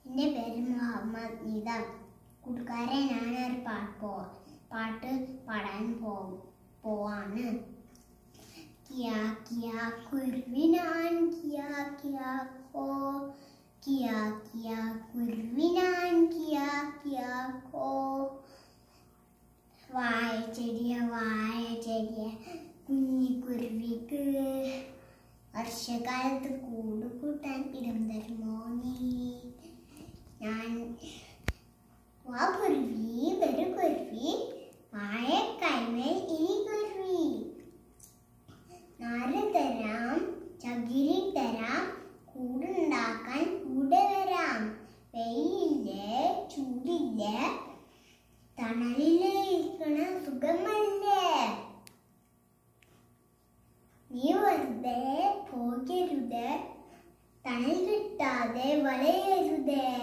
എൻ്റെ പേര് മുഹമ്മദ് നിത കൂട്ടുകാരെ ഞാനൊരു പാട്ട് പോ പാട്ട് പാടാൻ പോ പോവാണ് കിയാ കിയാ കുരുവിനാൻ കിയാ കിയാ കോ കിയാ കിയാ കുരുവിനാൻ കിയാ കിയാ കോ വായ ചെടിയ വായ ചെടിയ കുഞ്ഞി കുരുവിക്ക് വർഷകാലത്ത് കൂട് കൂട്ടാൻ ഇടം തരുമോ നീ ഞാൻ വാ കുരുവി വരു കുരുവി വായ കൈമേൽ ഇനി കുരുവി നാര് തരാം ചകിരി തരാം കൂടുണ്ടാക്കാൻ കൂടെ വരാം വെയിലില്ലേ ചൂടില്ലേ തണലിലിരിക്കണ സുഖമല്ലേ നീ വെറുതെ പോകരുത് തണൽ കിട്ടാതെ വളയരുതേ